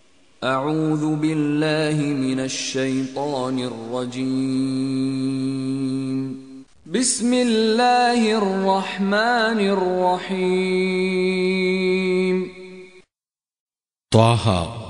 أعوذ بالله من الشيطان الرجيم بسم الله الرحمن الرحيم ത്വാഹ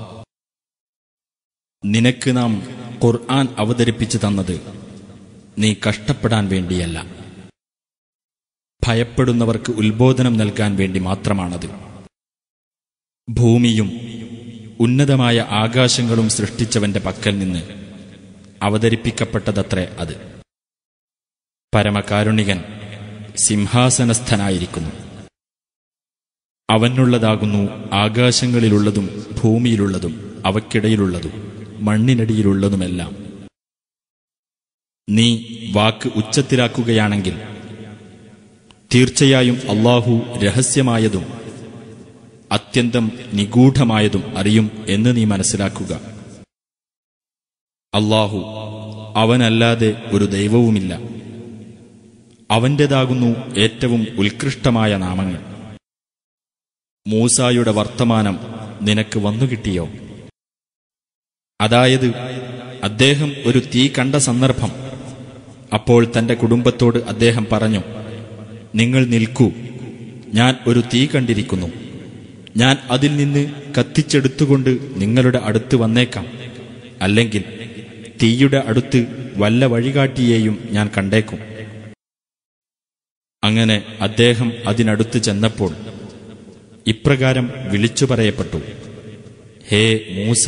നിനക്ക് നാം ഖുർആൻ അവതരിപ്പിച്ചു തന്നത് നീ കഷ്ടപ്പെടാൻ വേണ്ടിയല്ല ഭയപ്പെടുന്നവർക്ക് ഉത്ബോധനം നൽകാൻ വേണ്ടി മാത്രമാണത് ഭൂമിയും ഉന്നതമായ ആകാശങ്ങളും സൃഷ്ടിച്ചവന്റെ പക്കൽ നിന്ന് അവതരിപ്പിക്കപ്പെട്ടതത്രേ അത് പരമകാരുണികൻ സിംഹാസനസ്ഥനായിരിക്കുന്നു അവനുള്ളതാകുന്നു ആകാശങ്ങളിലുള്ളതും ഭൂമിയിലുള്ളതും അവയ്ക്കിടയിലുള്ളതും മണ്ണിനടിയിലുള്ളതുമെല്ലാം നീ വാക്ക് ഉച്ചത്തിലാക്കുകയാണെങ്കിൽ തീർച്ചയായും അള്ളാഹു രഹസ്യമായതും അത്യന്തം നിഗൂഢമായതും അറിയും എന്ന് നീ മനസ്സിലാക്കുക അള്ളാഹു അവനല്ലാതെ ഒരു ദൈവവുമില്ല അവന്റേതാകുന്നു ഏറ്റവും ഉത്കൃഷ്ടമായ നാമങ്ങൾ മൂസായുടെ വർത്തമാനം നിനക്ക് വന്നുകിട്ടിയോ അതായത് അദ്ദേഹം ഒരു തീ കണ്ട സന്ദർഭം അപ്പോൾ തന്റെ കുടുംബത്തോട് അദ്ദേഹം പറഞ്ഞു നിങ്ങൾ നിൽക്കൂ ഞാൻ ഒരു തീ കണ്ടിരിക്കുന്നു ഞാൻ അതിൽ നിന്ന് കത്തിച്ചെടുത്തുകൊണ്ട് നിങ്ങളുടെ അടുത്ത് വന്നേക്കാം അല്ലെങ്കിൽ തീയുടെ അടുത്ത് വല്ല വഴികാട്ടിയെയും ഞാൻ കണ്ടേക്കും അങ്ങനെ അദ്ദേഹം അതിനടുത്ത് ചെന്നപ്പോൾ ഇപ്രകാരം വിളിച്ചു പറയപ്പെട്ടു ഹേ മൂസ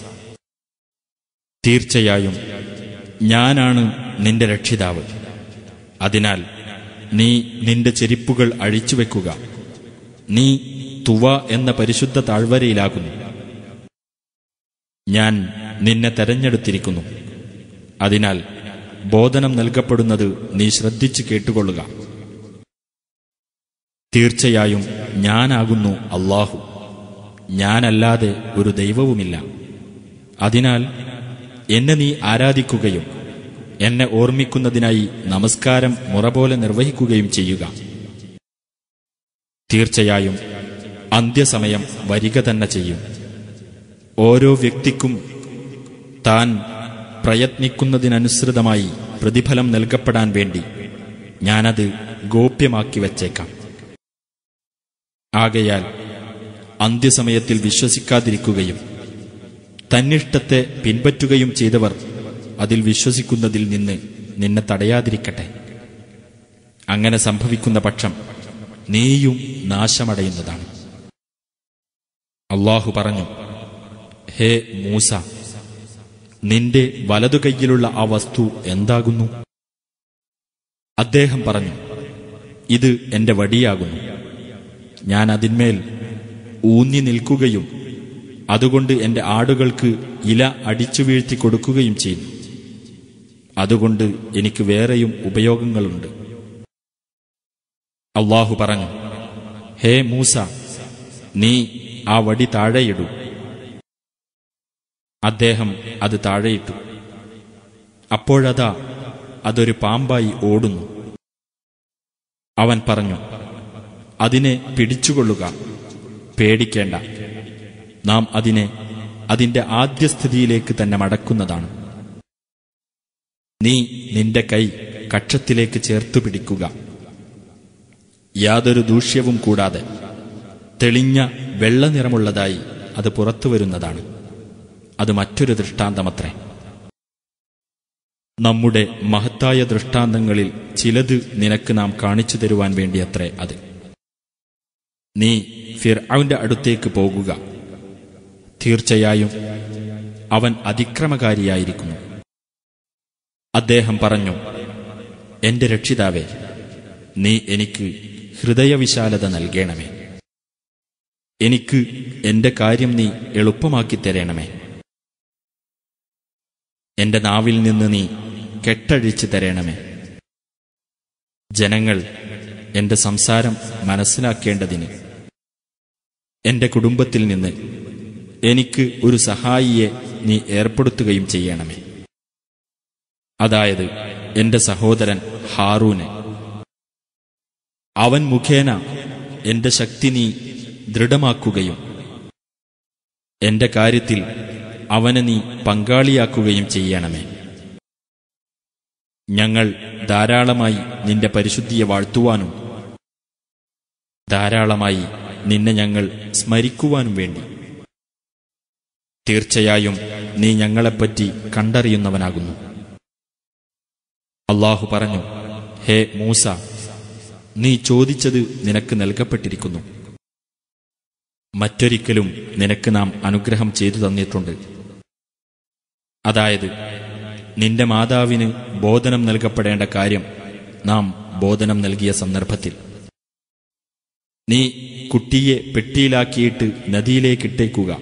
തീർച്ചയായും ഞാനാണ് നിന്റെ രക്ഷിതാവ് അതിനാൽ നീ നിന്റെ ചെരിപ്പുകൾ അഴിച്ചുവെക്കുക നീ തുവ എന്ന പരിശുദ്ധ താഴ്വരയിലാകുന്നു ഞാൻ നിന്നെ തെരഞ്ഞെടുത്തിരിക്കുന്നു അതിനാൽ ബോധനം നൽകപ്പെടുന്നത് നീ ശ്രദ്ധിച്ചു കേട്ടുകൊള്ളുക തീർച്ചയായും ഞാനാകുന്നു അള്ളാഹു ഞാനല്ലാതെ ഒരു ദൈവവുമില്ല അതിനാൽ എന്നെ നീ ആരാധിക്കുകയും എന്നെ ഓർമ്മിക്കുന്നതിനായി നമസ്കാരം മുറ പോലെ നിർവഹിക്കുകയും ചെയ്യുക തീർച്ചയായും അന്ത്യസമയം വരിക തന്നെ ചെയ്യും ഓരോ വ്യക്തിക്കും താൻ പ്രയത്നിക്കുന്നതിനനുസൃതമായി പ്രതിഫലം നൽകപ്പെടാൻ വേണ്ടി ഞാനത് ഗോപ്യമാക്കി വച്ചേക്കാം ആകയാൽ അന്ത്യസമയത്തിൽ വിശ്വസിക്കാതിരിക്കുകയും തന്നിഷ്ടത്തെ പിൻപറ്റുകയും ചെയ്തവർ അതിൽ വിശ്വസിക്കുന്നതിൽ നിന്ന് നിന്നെ തടയാതിരിക്കട്ടെ അങ്ങനെ സംഭവിക്കുന്ന പക്ഷം നീയും നാശമടയുന്നതാണ് അള്ളാഹു പറഞ്ഞു ഹേ മൂസ നിന്റെ വലതുകൈയിലുള്ള ആ വസ്തു എന്താകുന്നു അദ്ദേഹം പറഞ്ഞു ഇത് എന്റെ വടിയാകുന്നു ഞാൻ അതിന്മേൽ ഊന്നി നിൽക്കുകയും അതുകൊണ്ട് എന്റെ ആടുകൾക്ക് ഇല അടിച്ചു വീഴ്ത്തി കൊടുക്കുകയും ചെയ്യുന്നു അതുകൊണ്ട് എനിക്ക് വേറെയും ഉപയോഗങ്ങളുണ്ട് അള്ളാഹു പറഞ്ഞു ഹേ മൂസ നീ ആ വടി താഴെയിടൂ അദ്ദേഹം അത് താഴെയിട്ടു അപ്പോഴതാ അതൊരു പാമ്പായി ഓടുന്നു അവൻ പറഞ്ഞു അതിനെ പിടിച്ചുകൊള്ളുക പേടിക്കേണ്ട നാം അതിനെ അതിന്റെ ആദ്യസ്ഥിതിയിലേക്ക് തന്നെ മടക്കുന്നതാണ് നീ നിന്റെ കൈ കക്ഷത്തിലേക്ക് ചേർത്തു പിടിക്കുക യാതൊരു ദൂഷ്യവും കൂടാതെ തെളിഞ്ഞ വെള്ള നിറമുള്ളതായി അത് പുറത്തു വരുന്നതാണ് അത് മറ്റൊരു ദൃഷ്ടാന്തമത്രേ നമ്മുടെ മഹത്തായ ദൃഷ്ടാന്തങ്ങളിൽ ചിലത് നിനക്ക് നാം കാണിച്ചു തരുവാൻ വേണ്ടിയത്രേ അത് നീ ഫിർഔന്റെ അടുത്തേക്ക് പോകുക തീർച്ചയായും അവൻ അതിക്രമകാരിയായിരിക്കുന്നു അദ്ദേഹം പറഞ്ഞു എന്റെ രക്ഷിതാവേ നീ എനിക്ക് ഹൃദയവിശാലത നൽകണമേ എനിക്ക് എന്റെ കാര്യം നീ എളുപ്പമാക്കി തരണമേ എന്റെ നാവിൽ നിന്ന് നീ കെട്ടഴിച്ചു തരണമേ ജനങ്ങൾ എന്റെ സംസാരം മനസ്സിലാക്കേണ്ടതിന് എന്റെ കുടുംബത്തിൽ നിന്ന് എനിക്ക് ഒരു സഹായിയെ നീ ഏർപ്പെടുത്തുകയും ചെയ്യണമേ അതായത് എന്റെ സഹോദരൻ ഹാറൂനെ അവൻ മുഖേന എന്റെ ശക്തി നീ ദൃഢമാക്കുകയും എന്റെ കാര്യത്തിൽ അവനെ നീ പങ്കാളിയാക്കുകയും ചെയ്യണമേ ഞങ്ങൾ ധാരാളമായി നിന്റെ പരിശുദ്ധിയെ വാഴ്ത്തുവാനും ധാരാളമായി നിന്നെ ഞങ്ങൾ സ്മരിക്കുവാനും വേണ്ടി തീർച്ചയായും നീ ഞങ്ങളെപ്പറ്റി കണ്ടറിയുന്നവനാകുന്നു അള്ളാഹു പറഞ്ഞു ഹേ മൂസ നീ ചോദിച്ചത് നിനക്ക് നൽകപ്പെട്ടിരിക്കുന്നു മറ്റൊരിക്കലും നിനക്ക് നാം അനുഗ്രഹം ചെയ്തു തന്നിട്ടുണ്ട് അതായത് നിന്റെ മാതാവിന് ബോധനം നൽകപ്പെടേണ്ട കാര്യം നാം ബോധനം നൽകിയ സന്ദർഭത്തിൽ നീ കുട്ടിയെ പെട്ടിയിലാക്കിയിട്ട് നദിയിലേക്കിട്ടേക്കുക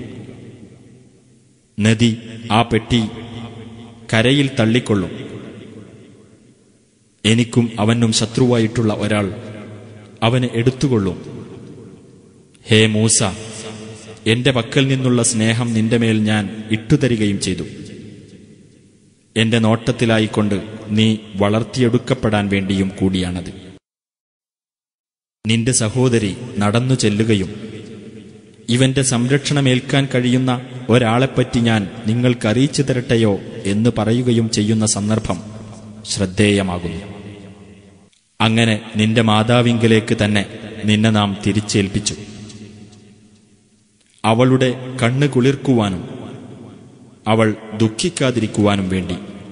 നദി ആ പെട്ടി കരയിൽ തള്ളിക്കൊള്ളും എനിക്കും അവനും ശത്രുവായിട്ടുള്ള ഒരാൾ അവന് എടുത്തുകൊള്ളും ഹേ മൂസ എന്റെ പക്കൽ നിന്നുള്ള സ്നേഹം നിന്റെ മേൽ ഞാൻ ഇട്ടുതരികയും ചെയ്തു എന്റെ നോട്ടത്തിലായിക്കൊണ്ട് നീ വളർത്തിയെടുക്കപ്പെടാൻ വേണ്ടിയും കൂടിയാണത് നിന്റെ സഹോദരി നടന്നു ചെല്ലുകയും ഇവന്റെ സംരക്ഷണമേൽക്കാൻ കഴിയുന്ന ഒരാളെപ്പറ്റി ഞാൻ നിങ്ങൾക്കറിയിച്ചു തരട്ടെയോ എന്ന് പറയുകയും ചെയ്യുന്ന സന്ദർഭം ശ്രദ്ധേയമാകുന്നു അങ്ങനെ നിന്റെ മാതാവിങ്കലേക്ക് തന്നെ നിന്നെ നാം തിരിച്ചേൽപ്പിച്ചു അവളുടെ കണ്ണ് കുളിർക്കുവാനും അവൾ ദുഃഖിക്കാതിരിക്കുവാനും വേണ്ടി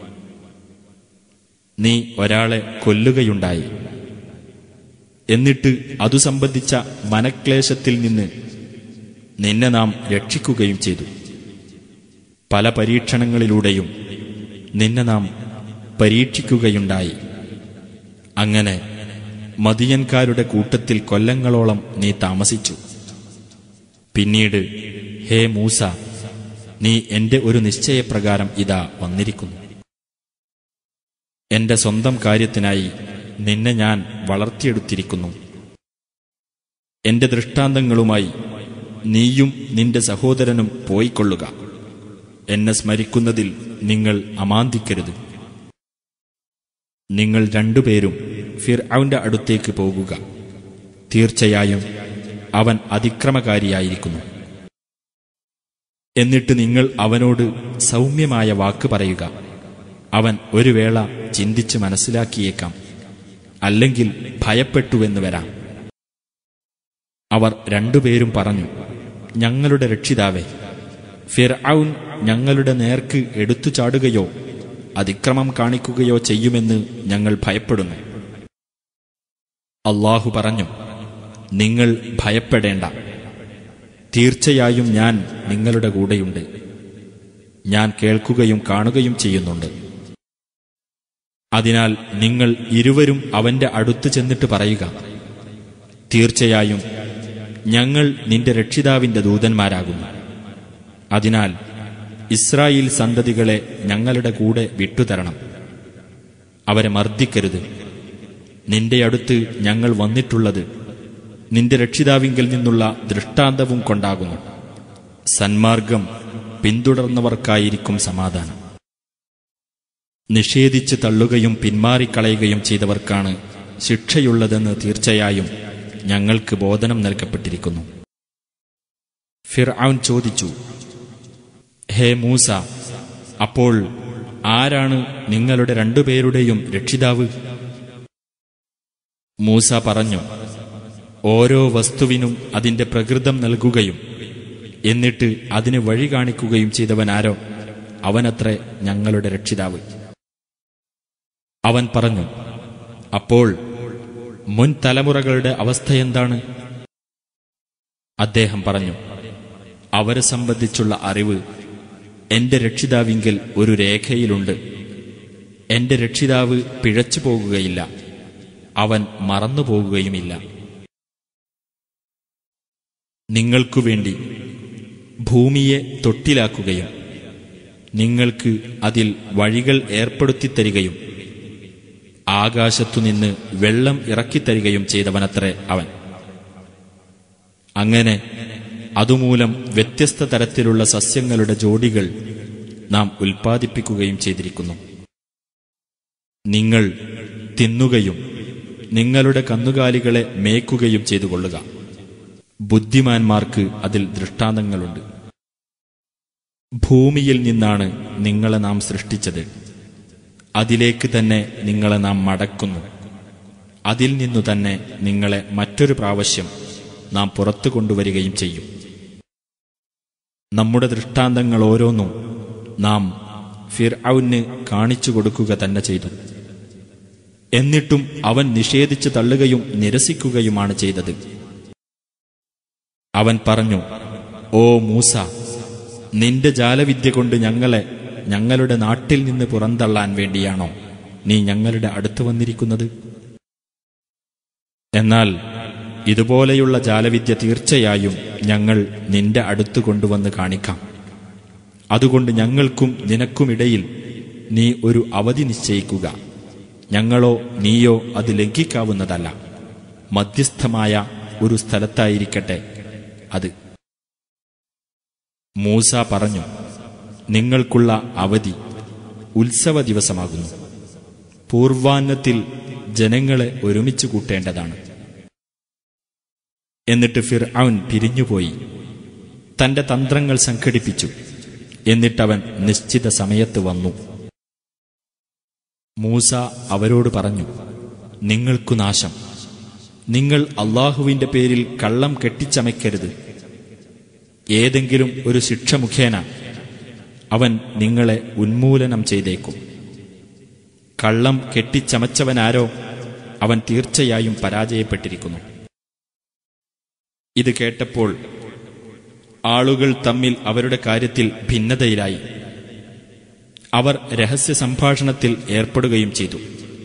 നീ ഒരാളെ കൊല്ലുകയുണ്ടായി എന്നിട്ട് അതു സംബന്ധിച്ച മനക്ലേശത്തിൽ നിന്ന് നിന്നെ നാം രക്ഷിക്കുകയും ചെയ്തു പല പരീക്ഷണങ്ങളിലൂടെയും നിന്നെ നാം പരീക്ഷിക്കുകയുണ്ടായി അങ്ങനെ മദിയൻകാരുടെ കൂട്ടത്തിൽ കൊല്ലങ്ങളോളം നീ താമസിച്ചു പിന്നീട് ഹേ മൂസ നീ എന്റെ ഒരു നിശ്ചയപ്രകാരം ഇതാ വന്നിരിക്കുന്നു എന്റെ സ്വന്തം കാര്യത്തിനായി നിന്നെ ഞാൻ വളർത്തിയെടുത്തിരിക്കുന്നു എന്റെ ദൃഷ്ടാന്തങ്ങളുമായി നീയും നിന്റെ സഹോദരനും പോയിക്കൊള്ളുക എന്നെ സ്മരിക്കുന്നതിൽ നിങ്ങൾ അമാന്തിക്കരുത് നിങ്ങൾ രണ്ടുപേരും ഫിർ അവന്റെ അടുത്തേക്ക് പോകുക തീർച്ചയായും അവൻ അതിക്രമകാരിയായിരിക്കുന്നു എന്നിട്ട് നിങ്ങൾ അവനോട് സൗമ്യമായ വാക്ക് പറയുക അവൻ ഒരു വേള ചിന്തിച്ച് മനസ്സിലാക്കിയേക്കാം അല്ലെങ്കിൽ ഭയപ്പെട്ടുവെന്ന് വരാം അവർ രണ്ടുപേരും പറഞ്ഞു ഞങ്ങളുടെ രക്ഷിതാവേ ഫിർഔൻ ഞങ്ങളുടെ നേർക്ക് എടുത്തു ചാടുകയോ അതിക്രമം കാണിക്കുകയോ ചെയ്യുമെന്ന് ഞങ്ങൾ ഭയപ്പെടുന്നു അള്ളാഹു പറഞ്ഞു നിങ്ങൾ ഭയപ്പെടേണ്ട തീർച്ചയായും ഞാൻ നിങ്ങളുടെ കൂടെയുണ്ട് ഞാൻ കേൾക്കുകയും കാണുകയും ചെയ്യുന്നുണ്ട് അതിനാൽ നിങ്ങൾ ഇരുവരും അവന്റെ അടുത്ത് ചെന്നിട്ട് പറയുക തീർച്ചയായും ഞങ്ങൾ നിന്റെ രക്ഷിതാവിന്റെ ദൂതന്മാരാകുന്നു അതിനാൽ ഇസ്രായേൽ സന്തതികളെ ഞങ്ങളുടെ കൂടെ വിട്ടുതരണം അവരെ മർദ്ദിക്കരുത് നിന്റെ അടുത്ത് ഞങ്ങൾ വന്നിട്ടുള്ളത് നിന്റെ രക്ഷിതാവിങ്കിൽ നിന്നുള്ള ദൃഷ്ടാന്തവും കൊണ്ടാകുന്നു സന്മാർഗം പിന്തുടർന്നവർക്കായിരിക്കും സമാധാനം നിഷേധിച്ച് തള്ളുകയും പിന്മാറിക്കളയുകയും ചെയ്തവർക്കാണ് ശിക്ഷയുള്ളതെന്ന് തീർച്ചയായും ഞങ്ങൾക്ക് ബോധനം നൽകപ്പെട്ടിരിക്കുന്നു ഫിർ ചോദിച്ചു ഹേ മൂസ അപ്പോൾ ആരാണ് നിങ്ങളുടെ രണ്ടുപേരുടെയും രക്ഷിതാവ് മൂസ പറഞ്ഞു ഓരോ വസ്തുവിനും അതിന്റെ പ്രകൃതം നൽകുകയും എന്നിട്ട് അതിന് വഴി കാണിക്കുകയും ചെയ്തവനാരോ അവനത്രേ ഞങ്ങളുടെ രക്ഷിതാവ് അവൻ പറഞ്ഞു അപ്പോൾ മുൻ തലമുറകളുടെ അവസ്ഥയെന്താണ് അദ്ദേഹം പറഞ്ഞു അവരെ സംബന്ധിച്ചുള്ള അറിവ് എന്റെ രക്ഷിതാവിങ്കിൽ ഒരു രേഖയിലുണ്ട് എന്റെ രക്ഷിതാവ് പിഴച്ചു പോകുകയില്ല അവൻ മറന്നുപോകുകയുമില്ല നിങ്ങൾക്കു വേണ്ടി ഭൂമിയെ തൊട്ടിലാക്കുകയും നിങ്ങൾക്ക് അതിൽ വഴികൾ ഏർപ്പെടുത്തിത്തരികയും ആകാശത്തുനിന്ന് വെള്ളം ഇറക്കിത്തരികയും ചെയ്തവനത്രേ അവൻ അങ്ങനെ അതുമൂലം വ്യത്യസ്ത തരത്തിലുള്ള സസ്യങ്ങളുടെ ജോഡികൾ നാം ഉൽപ്പാദിപ്പിക്കുകയും ചെയ്തിരിക്കുന്നു നിങ്ങൾ തിന്നുകയും നിങ്ങളുടെ കന്നുകാലികളെ മേയ്ക്കുകയും ചെയ്തുകൊള്ളുക ബുദ്ധിമാന്മാർക്ക് അതിൽ ദൃഷ്ടാന്തങ്ങളുണ്ട് ഭൂമിയിൽ നിന്നാണ് നിങ്ങളെ നാം സൃഷ്ടിച്ചത് അതിലേക്ക് തന്നെ നിങ്ങളെ നാം മടക്കുന്നു അതിൽ നിന്നു തന്നെ നിങ്ങളെ മറ്റൊരു പ്രാവശ്യം നാം പുറത്തു കൊണ്ടുവരികയും ചെയ്യും നമ്മുടെ ദൃഷ്ടാന്തങ്ങൾ ഓരോന്നും നാം ഫിർഔന് കാണിച്ചു കൊടുക്കുക തന്നെ ചെയ്തു എന്നിട്ടും അവൻ നിഷേധിച്ചു തള്ളുകയും നിരസിക്കുകയുമാണ് ചെയ്തത് അവൻ പറഞ്ഞു ഓ മൂസ നിന്റെ ജാലവിദ്യ കൊണ്ട് ഞങ്ങളെ ഞങ്ങളുടെ നാട്ടിൽ നിന്ന് പുറന്തള്ളാൻ വേണ്ടിയാണോ നീ ഞങ്ങളുടെ അടുത്ത് വന്നിരിക്കുന്നത് എന്നാൽ ഇതുപോലെയുള്ള ജാലവിദ്യ തീർച്ചയായും ഞങ്ങൾ നിന്റെ അടുത്ത് കൊണ്ടുവന്ന് കാണിക്കാം അതുകൊണ്ട് ഞങ്ങൾക്കും നിനക്കുമിടയിൽ നീ ഒരു അവധി നിശ്ചയിക്കുക ഞങ്ങളോ നീയോ അത് ലംഘിക്കാവുന്നതല്ല മധ്യസ്ഥമായ ഒരു സ്ഥലത്തായിരിക്കട്ടെ അത് മൂസ പറഞ്ഞു നിങ്ങൾക്കുള്ള അവധി ഉത്സവ ദിവസമാകുന്നു പൂർവാന്നത്തിൽ ജനങ്ങളെ ഒരുമിച്ച് കൂട്ടേണ്ടതാണ് എന്നിട്ട് ഫിർ അവൻ പിരിഞ്ഞുപോയി തന്റെ തന്ത്രങ്ങൾ സംഘടിപ്പിച്ചു എന്നിട്ടവൻ നിശ്ചിത സമയത്ത് വന്നു മൂസ അവരോട് പറഞ്ഞു നിങ്ങൾക്കു നാശം നിങ്ങൾ അള്ളാഹുവിന്റെ പേരിൽ കള്ളം കെട്ടിച്ചമയ്ക്കരുത് ഏതെങ്കിലും ഒരു ശിക്ഷ മുഖേന അവൻ നിങ്ങളെ ഉന്മൂലനം ചെയ്തേക്കും കള്ളം കെട്ടിച്ചമച്ചവനാരോ അവൻ തീർച്ചയായും പരാജയപ്പെട്ടിരിക്കുന്നു ഇത് കേട്ടപ്പോൾ ആളുകൾ തമ്മിൽ അവരുടെ കാര്യത്തിൽ ഭിന്നതയിലായി അവർ രഹസ്യ സംഭാഷണത്തിൽ ഏർപ്പെടുകയും ചെയ്തു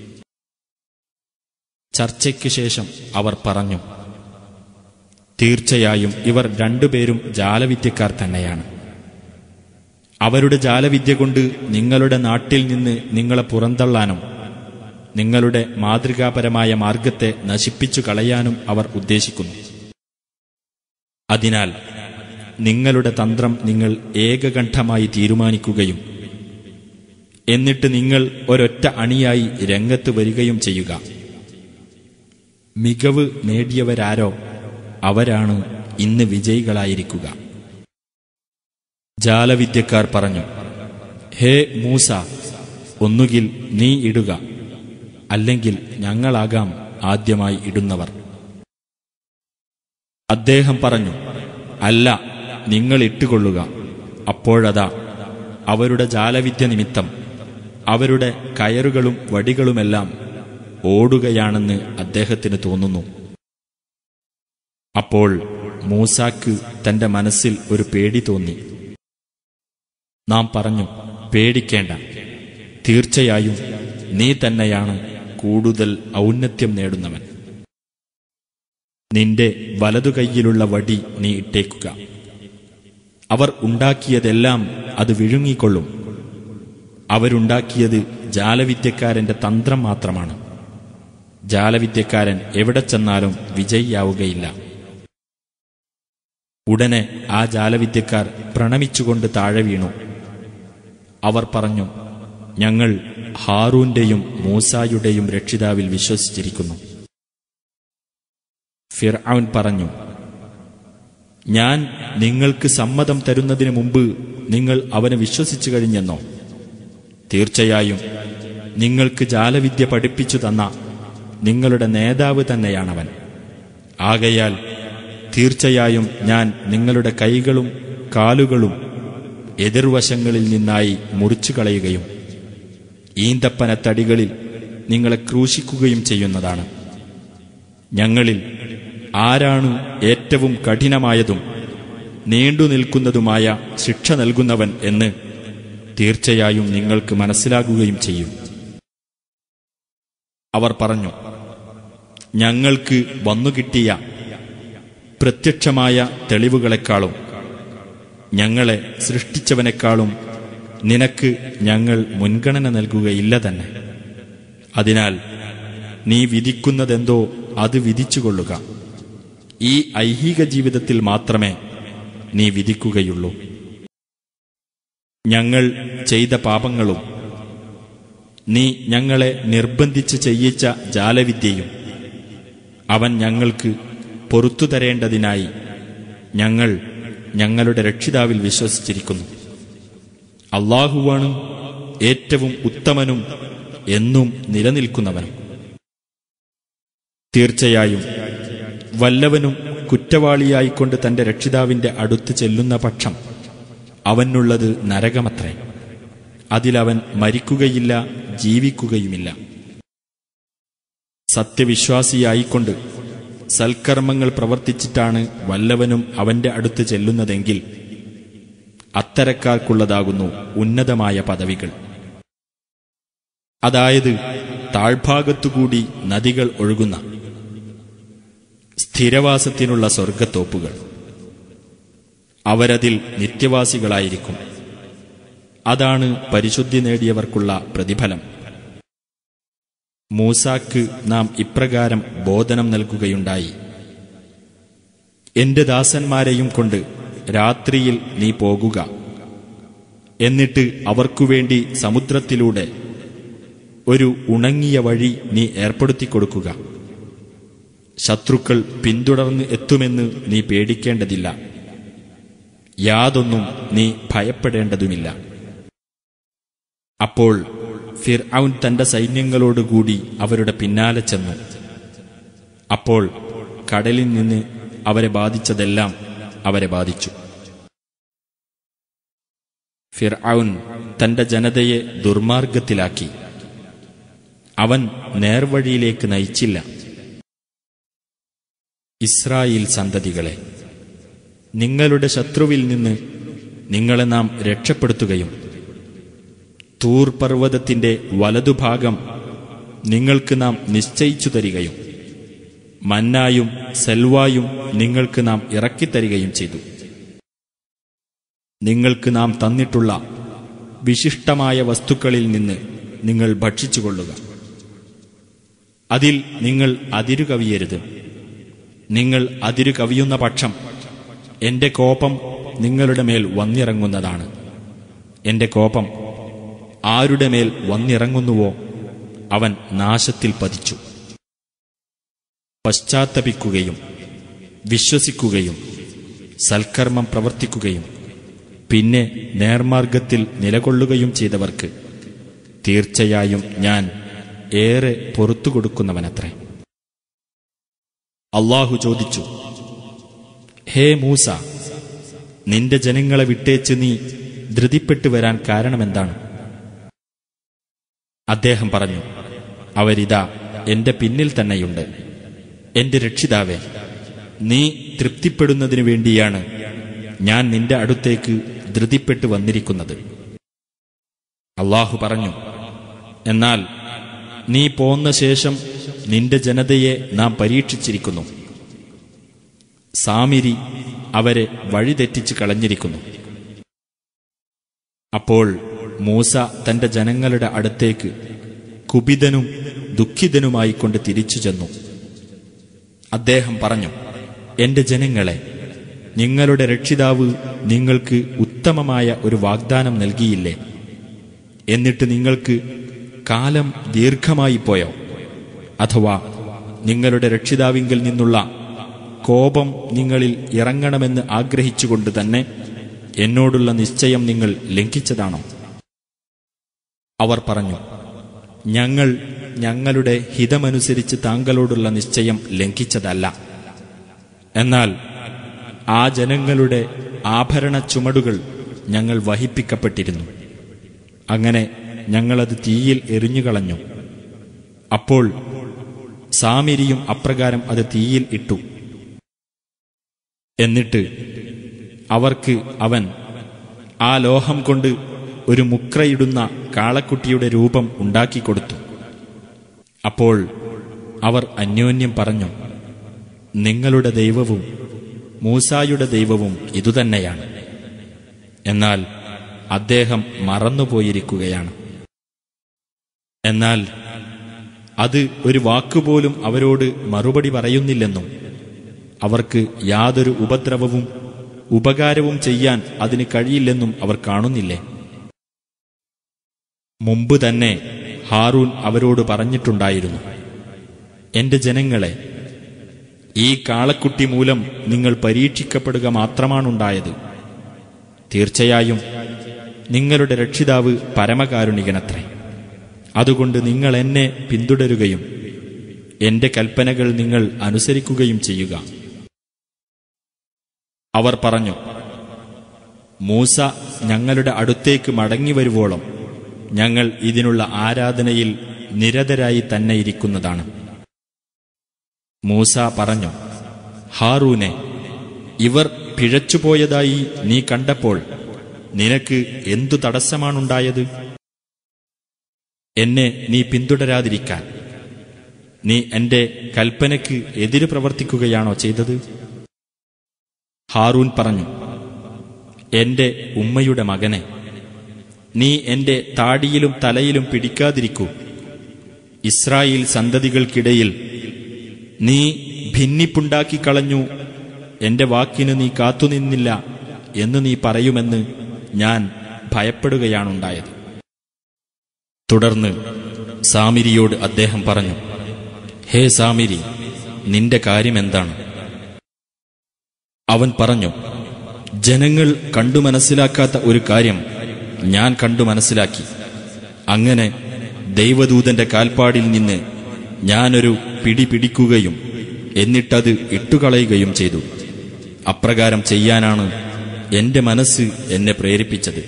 ചർച്ചയ്ക്ക് ശേഷം അവർ പറഞ്ഞു തീർച്ചയായും ഇവർ രണ്ടുപേരും ജാലവിദ്യക്കാർ തന്നെയാണ് അവരുടെ ജാലവിദ്യ കൊണ്ട് നിങ്ങളുടെ നാട്ടിൽ നിന്ന് നിങ്ങളെ പുറന്തള്ളാനും നിങ്ങളുടെ മാതൃകാപരമായ മാർഗത്തെ നശിപ്പിച്ചു കളയാനും അവർ ഉദ്ദേശിക്കുന്നു അതിനാൽ നിങ്ങളുടെ തന്ത്രം നിങ്ങൾ ഏകകണ്ഠമായി തീരുമാനിക്കുകയും എന്നിട്ട് നിങ്ങൾ ഒരൊറ്റ അണിയായി രംഗത്ത് വരികയും ചെയ്യുക മികവ് നേടിയവരാരോ അവരാണ് ഇന്ന് വിജയികളായിരിക്കുക ജാലവിദ്യക്കാർ പറഞ്ഞു ഹേ മൂസ ഒന്നുകിൽ നീ ഇടുക അല്ലെങ്കിൽ ഞങ്ങളാകാം ആദ്യമായി ഇടുന്നവർ അദ്ദേഹം പറഞ്ഞു അല്ല നിങ്ങൾ ഇട്ടുകൊള്ളുക അപ്പോഴതാ അവരുടെ ജാലവിദ്യ നിമിത്തം അവരുടെ കയറുകളും വടികളുമെല്ലാം ഓടുകയാണെന്ന് അദ്ദേഹത്തിന് തോന്നുന്നു അപ്പോൾ മൂസാക്ക് തന്റെ മനസ്സിൽ ഒരു പേടി തോന്നി നാം പറഞ്ഞു പേടിക്കേണ്ട തീർച്ചയായും നീ തന്നെയാണ് കൂടുതൽ ഔന്നത്യം നേടുന്നവൻ നിന്റെ വലതുകൈയിലുള്ള വടി നീ ഇട്ടേക്കുക അവർ ഉണ്ടാക്കിയതെല്ലാം അത് വിഴുങ്ങിക്കൊള്ളും അവരുണ്ടാക്കിയത് ജാലവിദ്യക്കാരന്റെ തന്ത്രം മാത്രമാണ് ജാലവിദ്യക്കാരൻ എവിടെ ചെന്നാലും വിജയിയാവുകയില്ല ഉടനെ ആ ജാലവിദ്യക്കാർ പ്രണമിച്ചുകൊണ്ട് താഴെ വീണു അവർ പറഞ്ഞു ഞങ്ങൾ ഹാറൂന്റെയും മൂസായുടെയും രക്ഷിതാവിൽ വിശ്വസിച്ചിരിക്കുന്നു ഫിർഔൻ പറഞ്ഞു ഞാൻ നിങ്ങൾക്ക് സമ്മതം തരുന്നതിന് മുമ്പ് നിങ്ങൾ അവനെ വിശ്വസിച്ചു കഴിഞ്ഞെന്നോ തീർച്ചയായും നിങ്ങൾക്ക് ജാലവിദ്യ പഠിപ്പിച്ചു തന്ന നിങ്ങളുടെ നേതാവ് തന്നെയാണവൻ ആകയാൽ തീർച്ചയായും ഞാൻ നിങ്ങളുടെ കൈകളും കാലുകളും എതിർവശങ്ങളിൽ നിന്നായി മുറിച്ചു കളയുകയും ഈന്തപ്പനത്തടികളിൽ നിങ്ങളെ ക്രൂശിക്കുകയും ചെയ്യുന്നതാണ് ഞങ്ങളിൽ ആരാണ് ഏറ്റവും കഠിനമായതും നീണ്ടു നിൽക്കുന്നതുമായ ശിക്ഷ നൽകുന്നവൻ എന്ന് തീർച്ചയായും നിങ്ങൾക്ക് മനസ്സിലാകുകയും ചെയ്യും അവർ പറഞ്ഞു ഞങ്ങൾക്ക് വന്നുകിട്ടിയ പ്രത്യക്ഷമായ തെളിവുകളെക്കാളും ഞങ്ങളെ സൃഷ്ടിച്ചവനേക്കാളും നിനക്ക് ഞങ്ങൾ മുൻഗണന നൽകുകയില്ല തന്നെ അതിനാൽ നീ വിധിക്കുന്നതെന്തോ അത് വിധിച്ചുകൊള്ളുക ഈ ഐഹിക ജീവിതത്തിൽ മാത്രമേ നീ വിധിക്കുകയുള്ളൂ ഞങ്ങൾ ചെയ്ത പാപങ്ങളും നീ ഞങ്ങളെ നിർബന്ധിച്ച് ചെയ്യിച്ച ജാലവിദ്യയും അവൻ ഞങ്ങൾക്ക് പൊറത്തു തരേണ്ടതിനായി ഞങ്ങൾ ഞങ്ങളുടെ രക്ഷിതാവിൽ വിശ്വസിച്ചിരിക്കുന്നു അള്ളാഹുവാണ് ഏറ്റവും ഉത്തമനും എന്നും നിലനിൽക്കുന്നവനും തീർച്ചയായും വല്ലവനും കുറ്റവാളിയായിക്കൊണ്ട് തന്റെ രക്ഷിതാവിന്റെ അടുത്ത് ചെല്ലുന്ന പക്ഷം അവനുള്ളത് നരകമത്രേ അതിലവൻ മരിക്കുകയില്ല ജീവിക്കുകയുമില്ല സത്യവിശ്വാസിയായിക്കൊണ്ട് സൽക്കർമ്മങ്ങൾ പ്രവർത്തിച്ചിട്ടാണ് വല്ലവനും അവന്റെ അടുത്ത് ചെല്ലുന്നതെങ്കിൽ അത്തരക്കാർക്കുള്ളതാകുന്നു ഉന്നതമായ പദവികൾ അതായത് താഴ്ഭാഗത്തുകൂടി നദികൾ ഒഴുകുന്ന സ്ഥിരവാസത്തിനുള്ള സ്വർഗത്തോപ്പുകൾ അവരതിൽ നിത്യവാസികളായിരിക്കും അതാണ് പരിശുദ്ധി നേടിയവർക്കുള്ള പ്രതിഫലം മൂസാക്ക് നാം ഇപ്രകാരം ബോധനം നൽകുകയുണ്ടായി എന്റെ ദാസന്മാരെയും കൊണ്ട് രാത്രിയിൽ നീ പോകുക എന്നിട്ട് അവർക്കുവേണ്ടി സമുദ്രത്തിലൂടെ ഒരു ഉണങ്ങിയ വഴി നീ ഏർപ്പെടുത്തി കൊടുക്കുക ശത്രുക്കൾ പിന്തുടർന്ന് എത്തുമെന്ന് നീ പേടിക്കേണ്ടതില്ല യാതൊന്നും നീ ഭയപ്പെടേണ്ടതുമില്ല അപ്പോൾ ഫിർ ഔൻ തന്റെ സൈന്യങ്ങളോടുകൂടി അവരുടെ പിന്നാലെ ചെന്നു അപ്പോൾ കടലിൽ നിന്ന് അവരെ ബാധിച്ചതെല്ലാം അവരെ ബാധിച്ചു ഫിർ ഔൻ തന്റെ ജനതയെ ദുർമാർഗത്തിലാക്കി അവൻ നേർവഴിയിലേക്ക് നയിച്ചില്ല ഇസ്രായേൽ സന്തതികളെ നിങ്ങളുടെ ശത്രുവിൽ നിന്ന് നിങ്ങളെ നാം രക്ഷപ്പെടുത്തുകയും തൂർ പർവ്വതത്തിന്റെ വലതുഭാഗം നിങ്ങൾക്ക് നാം നിശ്ചയിച്ചു തരികയും മന്നായും സെൽവായും നിങ്ങൾക്ക് നാം ഇറക്കിത്തരികയും ചെയ്തു നിങ്ങൾക്ക് നാം തന്നിട്ടുള്ള വിശിഷ്ടമായ വസ്തുക്കളിൽ നിന്ന് നിങ്ങൾ ഭക്ഷിച്ചുകൊള്ളുക അതിൽ നിങ്ങൾ അതിരു കവിയരുത് നിങ്ങൾ അതിരു കവിയുന്ന പക്ഷം എന്റെ കോപം നിങ്ങളുടെ മേൽ വന്നിറങ്ങുന്നതാണ് എന്റെ കോപം ആരുടെ മേൽ വന്നിറങ്ങുന്നുവോ അവൻ നാശത്തിൽ പതിച്ചു പശ്ചാത്തപിക്കുകയും വിശ്വസിക്കുകയും സൽക്കർമ്മം പ്രവർത്തിക്കുകയും പിന്നെ നേർമാർഗത്തിൽ നിലകൊള്ളുകയും ചെയ്തവർക്ക് തീർച്ചയായും ഞാൻ ഏറെ പൊറത്തു കൊടുക്കുന്നവനത്രേ അള്ളാഹു ചോദിച്ചു ഹേ മൂസ നിന്റെ ജനങ്ങളെ വിട്ടേച്ച് നീ ധൃതിപ്പെട്ടു വരാൻ കാരണമെന്താണ് അദ്ദേഹം പറഞ്ഞു അവരിതാ എന്റെ പിന്നിൽ തന്നെയുണ്ട് എന്റെ രക്ഷിതാവേ നീ തൃപ്തിപ്പെടുന്നതിനു വേണ്ടിയാണ് ഞാൻ നിന്റെ അടുത്തേക്ക് ധൃതിപ്പെട്ടു വന്നിരിക്കുന്നത് അള്ളാഹു പറഞ്ഞു എന്നാൽ നീ പോന്ന ശേഷം നിന്റെ ജനതയെ നാം പരീക്ഷിച്ചിരിക്കുന്നു സാമിരി അവരെ വഴിതെറ്റിച്ച് കളഞ്ഞിരിക്കുന്നു അപ്പോൾ മൂസ തന്റെ ജനങ്ങളുടെ അടുത്തേക്ക് കുപിതനും ദുഃഖിതനുമായിക്കൊണ്ട് തിരിച്ചു ചെന്നു അദ്ദേഹം പറഞ്ഞു എന്റെ ജനങ്ങളെ നിങ്ങളുടെ രക്ഷിതാവ് നിങ്ങൾക്ക് ഉത്തമമായ ഒരു വാഗ്ദാനം നൽകിയില്ലേ എന്നിട്ട് നിങ്ങൾക്ക് കാലം ദീർഘമായി പോയോ അഥവാ നിങ്ങളുടെ രക്ഷിതാവിങ്കിൽ നിന്നുള്ള കോപം നിങ്ങളിൽ ഇറങ്ങണമെന്ന് ആഗ്രഹിച്ചുകൊണ്ട് തന്നെ എന്നോടുള്ള നിശ്ചയം നിങ്ങൾ ലംഘിച്ചതാണോ അവർ പറഞ്ഞു ഞങ്ങൾ ഞങ്ങളുടെ ഹിതമനുസരിച്ച് താങ്കളോടുള്ള നിശ്ചയം ലംഘിച്ചതല്ല എന്നാൽ ആ ജനങ്ങളുടെ ആഭരണ ചുമടുകൾ ഞങ്ങൾ വഹിപ്പിക്കപ്പെട്ടിരുന്നു അങ്ങനെ ഞങ്ങളത് തീയിൽ എറിഞ്ഞുകളഞ്ഞു അപ്പോൾ സാമിരിയും അപ്രകാരം അത് തീയിൽ ഇട്ടു എന്നിട്ട് അവർക്ക് അവൻ ആ ലോഹം കൊണ്ട് ഒരു മുക്രയിടുന്ന കാളക്കുട്ടിയുടെ രൂപം ഉണ്ടാക്കിക്കൊടുത്തു അപ്പോൾ അവർ അന്യോന്യം പറഞ്ഞു നിങ്ങളുടെ ദൈവവും മൂസായുടെ ദൈവവും ഇതുതന്നെയാണ് എന്നാൽ അദ്ദേഹം മറന്നുപോയിരിക്കുകയാണ് എന്നാൽ അത് ഒരു വാക്കുപോലും അവരോട് മറുപടി പറയുന്നില്ലെന്നും അവർക്ക് യാതൊരു ഉപദ്രവവും ഉപകാരവും ചെയ്യാൻ അതിന് കഴിയില്ലെന്നും അവർ കാണുന്നില്ലേ മുമ്പ് തന്നെ ഹാറൂൻ അവരോട് പറഞ്ഞിട്ടുണ്ടായിരുന്നു എന്റെ ജനങ്ങളെ ഈ കാളക്കുട്ടി മൂലം നിങ്ങൾ പരീക്ഷിക്കപ്പെടുക മാത്രമാണുണ്ടായത് തീർച്ചയായും നിങ്ങളുടെ രക്ഷിതാവ് പരമകാരുണികനത്രേ അതുകൊണ്ട് നിങ്ങൾ എന്നെ പിന്തുടരുകയും എന്റെ കൽപ്പനകൾ നിങ്ങൾ അനുസരിക്കുകയും ചെയ്യുക അവർ പറഞ്ഞു മൂസ ഞങ്ങളുടെ അടുത്തേക്ക് മടങ്ങി വരുവോളം ഞങ്ങൾ ഇതിനുള്ള ആരാധനയിൽ നിരതരായി തന്നെ ഇരിക്കുന്നതാണ് മൂസ പറഞ്ഞു ഹാറൂനെ ഇവർ പിഴച്ചുപോയതായി നീ കണ്ടപ്പോൾ നിനക്ക് എന്തു തടസ്സമാണുണ്ടായത് എന്നെ നീ പിന്തുടരാതിരിക്കാൻ നീ എന്റെ കൽപ്പനയ്ക്ക് എതിര് പ്രവർത്തിക്കുകയാണോ ചെയ്തത് ഹാറൂൻ പറഞ്ഞു എന്റെ ഉമ്മയുടെ മകനെ നീ എന്റെ താടിയിലും തലയിലും പിടിക്കാതിരിക്കൂ ഇസ്രായേൽ സന്തതികൾക്കിടയിൽ നീ ഭിന്നിപ്പുണ്ടാക്കിക്കളഞ്ഞു എന്റെ വാക്കിന് നീ കാത്തുനിന്നില്ല എന്ന് നീ പറയുമെന്ന് ഞാൻ ഭയപ്പെടുകയാണുണ്ടായത് തുടർന്ന് സാമിരിയോട് അദ്ദേഹം പറഞ്ഞു ഹേ സാമിരി നിന്റെ കാര്യമെന്താണ് അവൻ പറഞ്ഞു ജനങ്ങൾ കണ്ടു മനസ്സിലാക്കാത്ത ഒരു കാര്യം ഞാൻ കണ്ടു മനസ്സിലാക്കി അങ്ങനെ ദൈവദൂതന്റെ കാൽപ്പാടിൽ നിന്ന് ഞാനൊരു പിടി പിടിക്കുകയും എന്നിട്ടത് ഇട്ടുകളയുകയും ചെയ്തു അപ്രകാരം ചെയ്യാനാണ് എന്റെ മനസ്സ് എന്നെ പ്രേരിപ്പിച്ചത്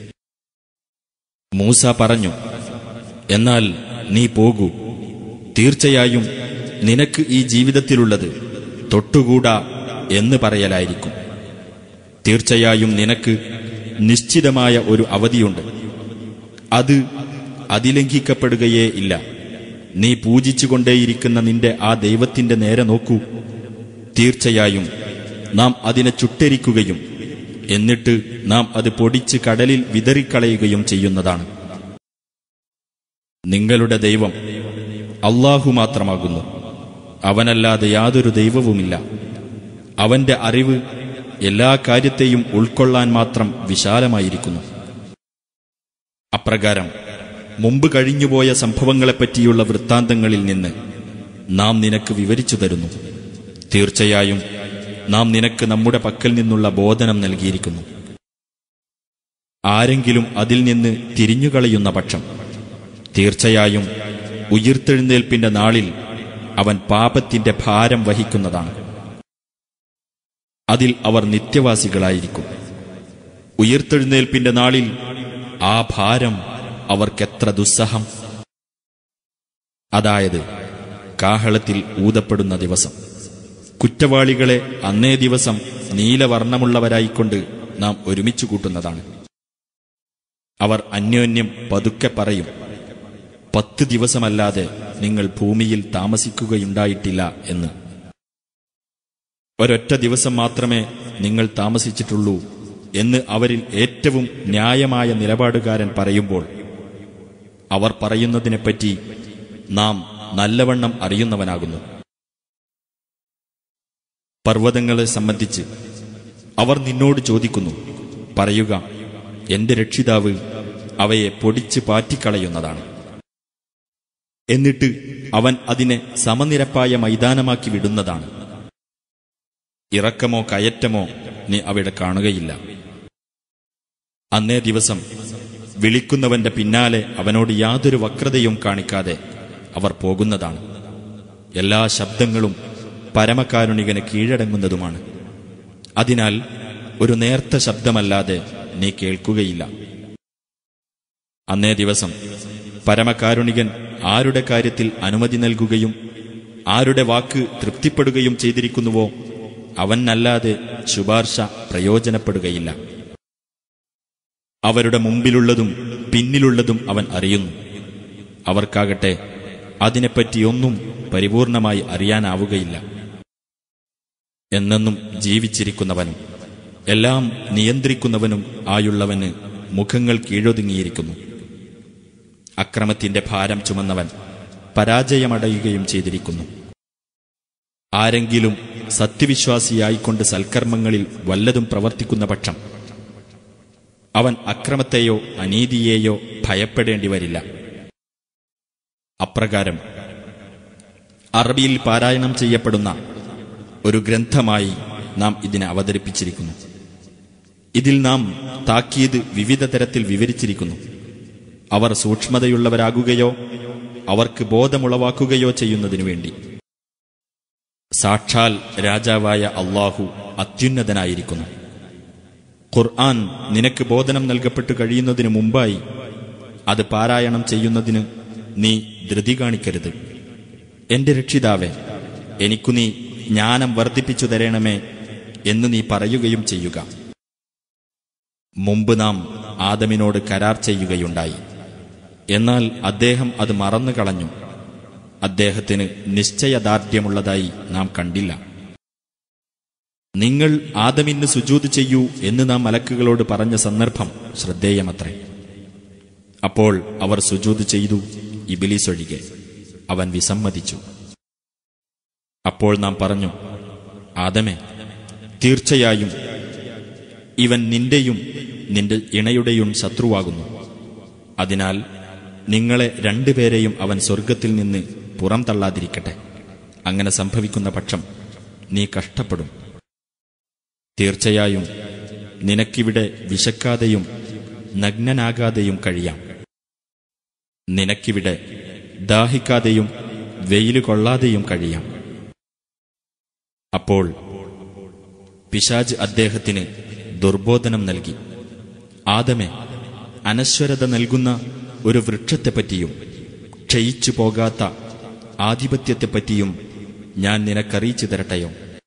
മൂസ പറഞ്ഞു എന്നാൽ നീ പോകൂ തീർച്ചയായും നിനക്ക് ഈ ജീവിതത്തിലുള്ളത് തൊട്ടുകൂടാ എന്ന് പറയലായിരിക്കും തീർച്ചയായും നിനക്ക് നിശ്ചിതമായ ഒരു അവധിയുണ്ട് അത് അതിലംഘിക്കപ്പെടുകയേ ഇല്ല നീ പൂജിച്ചുകൊണ്ടേയിരിക്കുന്ന നിന്റെ ആ ദൈവത്തിന്റെ നേരെ നോക്കൂ തീർച്ചയായും നാം അതിനെ ചുട്ടരിക്കുകയും എന്നിട്ട് നാം അത് പൊടിച്ച് കടലിൽ വിതറിക്കളയുകയും ചെയ്യുന്നതാണ് നിങ്ങളുടെ ദൈവം അള്ളാഹു മാത്രമാകുന്നു അവനല്ലാതെ യാതൊരു ദൈവവുമില്ല അവന്റെ അറിവ് എല്ലാ കാര്യത്തെയും ഉൾക്കൊള്ളാൻ മാത്രം വിശാലമായിരിക്കുന്നു അപ്രകാരം മുമ്പ് കഴിഞ്ഞുപോയ സംഭവങ്ങളെപ്പറ്റിയുള്ള വൃത്താന്തങ്ങളിൽ നിന്ന് നാം നിനക്ക് വിവരിച്ചു തരുന്നു തീർച്ചയായും നാം നിനക്ക് നമ്മുടെ പക്കൽ നിന്നുള്ള ബോധനം നൽകിയിരിക്കുന്നു ആരെങ്കിലും അതിൽ നിന്ന് തിരിഞ്ഞുകളയുന്ന പക്ഷം തീർച്ചയായും ഉയിർത്തെഴുന്നേൽപ്പിന്റെ നാളിൽ അവൻ പാപത്തിന്റെ ഭാരം വഹിക്കുന്നതാണ് അതിൽ അവർ നിത്യവാസികളായിരിക്കും ഉയിർത്തെഴുന്നേൽപ്പിന്റെ നാളിൽ ആ ഭാരം അവർക്കെത്ര ദുസ്സഹം അതായത് കാഹളത്തിൽ ഊതപ്പെടുന്ന ദിവസം കുറ്റവാളികളെ അന്നേ ദിവസം നീലവർണ്ണമുള്ളവരായിക്കൊണ്ട് നാം ഒരുമിച്ചു കൂട്ടുന്നതാണ് അവർ അന്യോന്യം പതുക്കെ പറയും പത്ത് ദിവസമല്ലാതെ നിങ്ങൾ ഭൂമിയിൽ താമസിക്കുകയുണ്ടായിട്ടില്ല എന്ന് ഒരൊറ്റ ദിവസം മാത്രമേ നിങ്ങൾ താമസിച്ചിട്ടുള്ളൂ എന്ന് അവരിൽ ഏറ്റവും ന്യായമായ നിലപാടുകാരൻ പറയുമ്പോൾ അവർ പറയുന്നതിനെപ്പറ്റി നാം നല്ലവണ്ണം അറിയുന്നവനാകുന്നു പർവ്വതങ്ങളെ സംബന്ധിച്ച് അവർ നിന്നോട് ചോദിക്കുന്നു പറയുക എന്റെ രക്ഷിതാവ് അവയെ പൊടിച്ച് പാറ്റിക്കളയുന്നതാണ് എന്നിട്ട് അവൻ അതിനെ സമനിരപ്പായ മൈതാനമാക്കി വിടുന്നതാണ് ഇറക്കമോ കയറ്റമോ നീ അവിടെ കാണുകയില്ല അന്നേ ദിവസം വിളിക്കുന്നവന്റെ പിന്നാലെ അവനോട് യാതൊരു വക്രതയും കാണിക്കാതെ അവർ പോകുന്നതാണ് എല്ലാ ശബ്ദങ്ങളും പരമകാരുണികന് കീഴടങ്ങുന്നതുമാണ് അതിനാൽ ഒരു നേർത്ത ശബ്ദമല്ലാതെ നീ കേൾക്കുകയില്ല അന്നേ ദിവസം പരമകാരുണികൻ ആരുടെ കാര്യത്തിൽ അനുമതി നൽകുകയും ആരുടെ വാക്ക് തൃപ്തിപ്പെടുകയും ചെയ്തിരിക്കുന്നുവോ അവനല്ലാതെ ശുപാർശ പ്രയോജനപ്പെടുകയില്ല അവരുടെ മുമ്പിലുള്ളതും പിന്നിലുള്ളതും അവൻ അറിയുന്നു അവർക്കാകട്ടെ അതിനെപ്പറ്റിയൊന്നും പരിപൂർണമായി അറിയാനാവുകയില്ല എന്നെന്നും ജീവിച്ചിരിക്കുന്നവനും എല്ലാം നിയന്ത്രിക്കുന്നവനും ആയുള്ളവന് മുഖങ്ങൾ കീഴൊതുങ്ങിയിരിക്കുന്നു അക്രമത്തിന്റെ ഭാരം ചുമന്നവൻ പരാജയമടയുകയും ചെയ്തിരിക്കുന്നു ആരെങ്കിലും സത്യവിശ്വാസിയായിക്കൊണ്ട് സൽക്കർമ്മങ്ങളിൽ വല്ലതും പ്രവർത്തിക്കുന്ന പക്ഷം അവൻ അക്രമത്തെയോ അനീതിയെയോ ഭയപ്പെടേണ്ടി വരില്ല അപ്രകാരം അറബിയിൽ പാരായണം ചെയ്യപ്പെടുന്ന ഒരു ഗ്രന്ഥമായി നാം ഇതിനെ അവതരിപ്പിച്ചിരിക്കുന്നു ഇതിൽ നാം താക്കീത് വിവിധ തരത്തിൽ വിവരിച്ചിരിക്കുന്നു അവർ സൂക്ഷ്മതയുള്ളവരാകുകയോ അവർക്ക് ബോധമുളവാക്കുകയോ ചെയ്യുന്നതിനു വേണ്ടി സാക്ഷാൽ രാജാവായ അള്ളാഹു അത്യുന്നതനായിരിക്കുന്നു ഖുർആൻ നിനക്ക് ബോധനം നൽകപ്പെട്ടു കഴിയുന്നതിനു മുമ്പായി അത് പാരായണം ചെയ്യുന്നതിന് നീ ധൃതി കാണിക്കരുത് എന്റെ രക്ഷിതാവെ എനിക്കു നീ ജ്ഞാനം വർദ്ധിപ്പിച്ചു തരണമേ എന്ന് നീ പറയുകയും ചെയ്യുക മുമ്പ് നാം ആദമിനോട് കരാർ ചെയ്യുകയുണ്ടായി എന്നാൽ അദ്ദേഹം അത് മറന്നു കളഞ്ഞു അദ്ദേഹത്തിന് നിശ്ചയദാർഢ്യമുള്ളതായി നാം കണ്ടില്ല നിങ്ങൾ ആദമിന് സുജൂത് ചെയ്യൂ എന്ന് നാം മലക്കുകളോട് പറഞ്ഞ സന്ദർഭം ശ്രദ്ധേയമത്രേ അപ്പോൾ അവർ സുജൂത് ചെയ്തു ഇബിലീസ് ഒഴികെ അവൻ വിസമ്മതിച്ചു അപ്പോൾ നാം പറഞ്ഞു ആദമേ തീർച്ചയായും ഇവൻ നിന്റെയും നിന്റെ ഇണയുടെയും ശത്രുവാകുന്നു അതിനാൽ നിങ്ങളെ രണ്ടുപേരെയും അവൻ സ്വർഗത്തിൽ നിന്ന് പുറം തള്ളാതിരിക്കട്ടെ അങ്ങനെ സംഭവിക്കുന്ന പക്ഷം നീ കഷ്ടപ്പെടും തീർച്ചയായും നിനക്കിവിടെ വിശക്കാതെയും നഗ്നനാകാതെയും കഴിയാം നിനക്കിവിടെ ദാഹിക്കാതെയും വെയില് കൊള്ളാതെയും കഴിയാം അപ്പോൾ പിശാജ് അദ്ദേഹത്തിന് ദുർബോധനം നൽകി ആദമെ അനശ്വരത നൽകുന്ന ഒരു വൃക്ഷത്തെപ്പറ്റിയും ക്ഷയിച്ചു പോകാത്ത ആധിപത്യത്തെപ്പറ്റിയും ഞാൻ നിനക്കറിയിച്ചു തരട്ടെയോ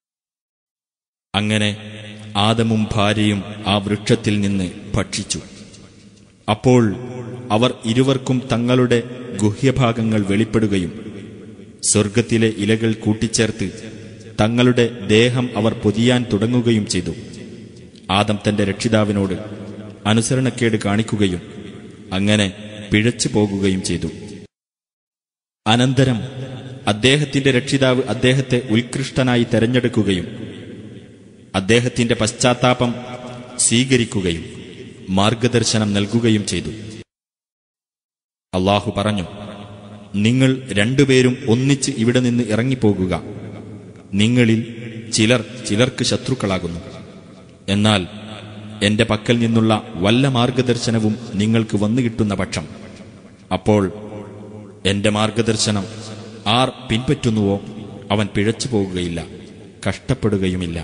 അങ്ങനെ ആദമും ഭാര്യയും ആ വൃക്ഷത്തിൽ നിന്ന് ഭക്ഷിച്ചു അപ്പോൾ അവർ ഇരുവർക്കും തങ്ങളുടെ ഗുഹ്യഭാഗങ്ങൾ വെളിപ്പെടുകയും സ്വർഗത്തിലെ ഇലകൾ കൂട്ടിച്ചേർത്ത് തങ്ങളുടെ ദേഹം അവർ പൊതിയാൻ തുടങ്ങുകയും ചെയ്തു ആദം തന്റെ രക്ഷിതാവിനോട് അനുസരണക്കേട് കാണിക്കുകയും അങ്ങനെ പിഴച്ചു പോകുകയും ചെയ്തു അനന്തരം അദ്ദേഹത്തിന്റെ രക്ഷിതാവ് അദ്ദേഹത്തെ ഉത്കൃഷ്ടനായി തെരഞ്ഞെടുക്കുകയും അദ്ദേഹത്തിന്റെ പശ്ചാത്താപം സ്വീകരിക്കുകയും മാർഗദർശനം നൽകുകയും ചെയ്തു അള്ളാഹു പറഞ്ഞു നിങ്ങൾ രണ്ടുപേരും ഒന്നിച്ച് ഇവിടെ നിന്ന് ഇറങ്ങിപ്പോകുക നിങ്ങളിൽ ചിലർ ചിലർക്ക് ശത്രുക്കളാകുന്നു എന്നാൽ എന്റെ പക്കൽ നിന്നുള്ള വല്ല മാർഗദർശനവും നിങ്ങൾക്ക് വന്നു കിട്ടുന്ന പക്ഷം അപ്പോൾ എന്റെ മാർഗദർശനം ആർ പിൻപറ്റുന്നുവോ അവൻ പിഴച്ചു പോകുകയില്ല കഷ്ടപ്പെടുകയുമില്ല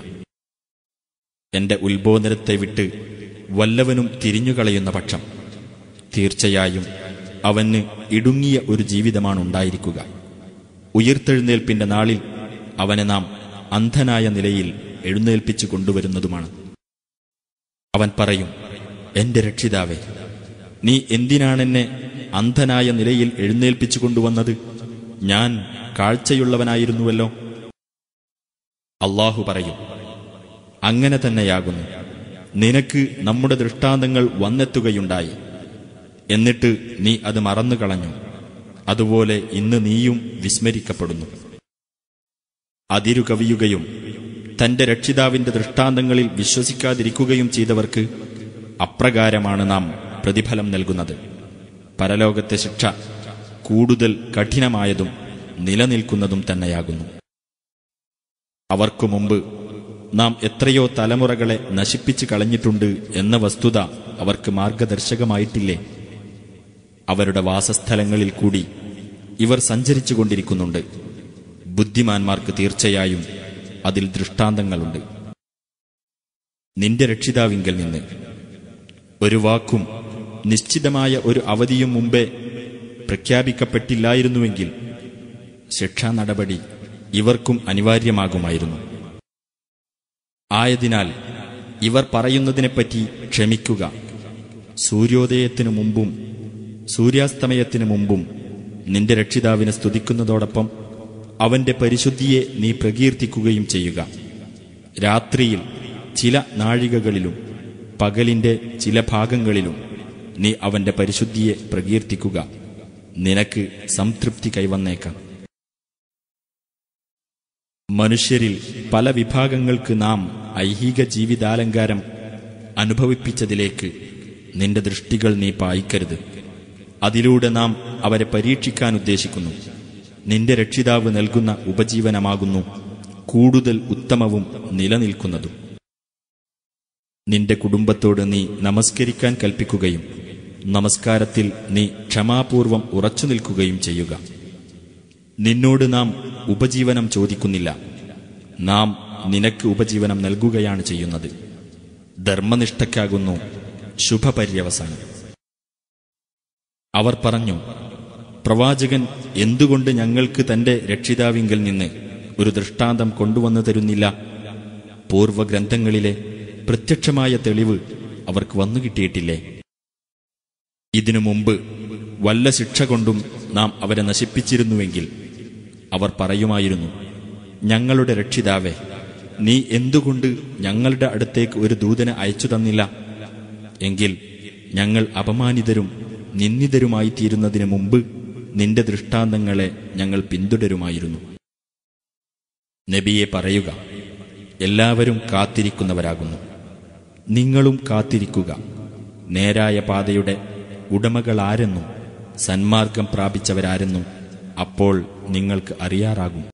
എന്റെ ഉത്ബോധനത്തെ വിട്ട് വല്ലവനും തിരിഞ്ഞുകളയുന്ന പക്ഷം തീർച്ചയായും അവന് ഇടുങ്ങിയ ഒരു ജീവിതമാണ് ഉണ്ടായിരിക്കുക ഉയർത്തെഴുന്നേൽപ്പിന്റെ നാളിൽ അവനെ നാം അന്ധനായ നിലയിൽ എഴുന്നേൽപ്പിച്ചു കൊണ്ടുവരുന്നതുമാണ് അവൻ പറയും എന്റെ രക്ഷിതാവേ നീ എന്തിനാണെന്നെ അന്ധനായ നിലയിൽ എഴുന്നേൽപ്പിച്ചു കൊണ്ടുവന്നത് ഞാൻ കാഴ്ചയുള്ളവനായിരുന്നുവല്ലോ അള്ളാഹു പറയും അങ്ങനെ തന്നെയാകുന്നു നിനക്ക് നമ്മുടെ ദൃഷ്ടാന്തങ്ങൾ വന്നെത്തുകയുണ്ടായി എന്നിട്ട് നീ അത് മറന്നുകളഞ്ഞു അതുപോലെ ഇന്ന് നീയും വിസ്മരിക്കപ്പെടുന്നു അതിരുകവിയുകയും തന്റെ രക്ഷിതാവിന്റെ ദൃഷ്ടാന്തങ്ങളിൽ വിശ്വസിക്കാതിരിക്കുകയും ചെയ്തവർക്ക് അപ്രകാരമാണ് നാം പ്രതിഫലം നൽകുന്നത് പരലോകത്തെ ശിക്ഷ കൂടുതൽ കഠിനമായതും നിലനിൽക്കുന്നതും തന്നെയാകുന്നു അവർക്കു മുമ്പ് നാം എത്രയോ തലമുറകളെ നശിപ്പിച്ചു കളഞ്ഞിട്ടുണ്ട് എന്ന വസ്തുത അവർക്ക് മാർഗദർശകമായിട്ടില്ലേ അവരുടെ വാസസ്ഥലങ്ങളിൽ കൂടി ഇവർ സഞ്ചരിച്ചുകൊണ്ടിരിക്കുന്നുണ്ട് ബുദ്ധിമാന്മാർക്ക് തീർച്ചയായും അതിൽ ദൃഷ്ടാന്തങ്ങളുണ്ട് നിന്റെ രക്ഷിതാവിങ്കൽ നിന്ന് ഒരു വാക്കും നിശ്ചിതമായ ഒരു അവധിയും മുമ്പേ പ്രഖ്യാപിക്കപ്പെട്ടില്ലായിരുന്നുവെങ്കിൽ ശിക്ഷാ നടപടി ഇവർക്കും അനിവാര്യമാകുമായിരുന്നു ആയതിനാൽ ഇവർ പറയുന്നതിനെപ്പറ്റി ക്ഷമിക്കുക സൂര്യോദയത്തിനു മുമ്പും സൂര്യാസ്തമയത്തിനു മുമ്പും നിന്റെ രക്ഷിതാവിനെ സ്തുതിക്കുന്നതോടൊപ്പം അവന്റെ പരിശുദ്ധിയെ നീ പ്രകീർത്തിക്കുകയും ചെയ്യുക രാത്രിയിൽ ചില നാഴികകളിലും പകലിന്റെ ചില ഭാഗങ്ങളിലും നീ അവന്റെ പരിശുദ്ധിയെ പ്രകീർത്തിക്കുക നിനക്ക് സംതൃപ്തി കൈവന്നേക്കാം മനുഷ്യരിൽ പല വിഭാഗങ്ങൾക്ക് നാം ഐഹിക ജീവിതാലങ്കാരം അനുഭവിപ്പിച്ചതിലേക്ക് നിന്റെ ദൃഷ്ടികൾ നീ പായിക്കരുത് അതിലൂടെ നാം അവരെ പരീക്ഷിക്കാൻ ഉദ്ദേശിക്കുന്നു നിന്റെ രക്ഷിതാവ് നൽകുന്ന ഉപജീവനമാകുന്നു കൂടുതൽ ഉത്തമവും നിലനിൽക്കുന്നതും നിന്റെ കുടുംബത്തോട് നീ നമസ്കരിക്കാൻ കൽപ്പിക്കുകയും നമസ്കാരത്തിൽ നീ ക്ഷമാപൂർവം ഉറച്ചു നിൽക്കുകയും ചെയ്യുക നിന്നോട് നാം ഉപജീവനം ചോദിക്കുന്നില്ല നാം നിനക്ക് ഉപജീവനം നൽകുകയാണ് ചെയ്യുന്നത് ധർമ്മനിഷ്ഠയ്ക്കാകുന്നു ശുഭപര്യവസാനം അവർ പറഞ്ഞു പ്രവാചകൻ എന്തുകൊണ്ട് ഞങ്ങൾക്ക് തന്റെ രക്ഷിതാവിങ്കൽ നിന്ന് ഒരു ദൃഷ്ടാന്തം കൊണ്ടുവന്നു തരുന്നില്ല പൂർവഗ്രന്ഥങ്ങളിലെ പ്രത്യക്ഷമായ തെളിവ് അവർക്ക് വന്നു കിട്ടിയിട്ടില്ലേ ഇതിനു മുമ്പ് വല്ല ശിക്ഷ കൊണ്ടും നാം അവരെ നശിപ്പിച്ചിരുന്നുവെങ്കിൽ അവർ പറയുമായിരുന്നു ഞങ്ങളുടെ രക്ഷിതാവേ നീ എന്തുകൊണ്ട് ഞങ്ങളുടെ അടുത്തേക്ക് ഒരു ദൂതനെ അയച്ചു തന്നില്ല എങ്കിൽ ഞങ്ങൾ അപമാനിതരും നിന്ദിതരുമായി തീരുന്നതിന് മുമ്പ് നിന്റെ ദൃഷ്ടാന്തങ്ങളെ ഞങ്ങൾ പിന്തുടരുമായിരുന്നു നബിയെ പറയുക എല്ലാവരും കാത്തിരിക്കുന്നവരാകുന്നു നിങ്ങളും കാത്തിരിക്കുക നേരായ പാതയുടെ ഉടമകളാരെന്നും സന്മാർഗം പ്രാപിച്ചവരാരെന്നും അപ്പോൾ നിങ്ങൾക്ക് അറിയാറാകും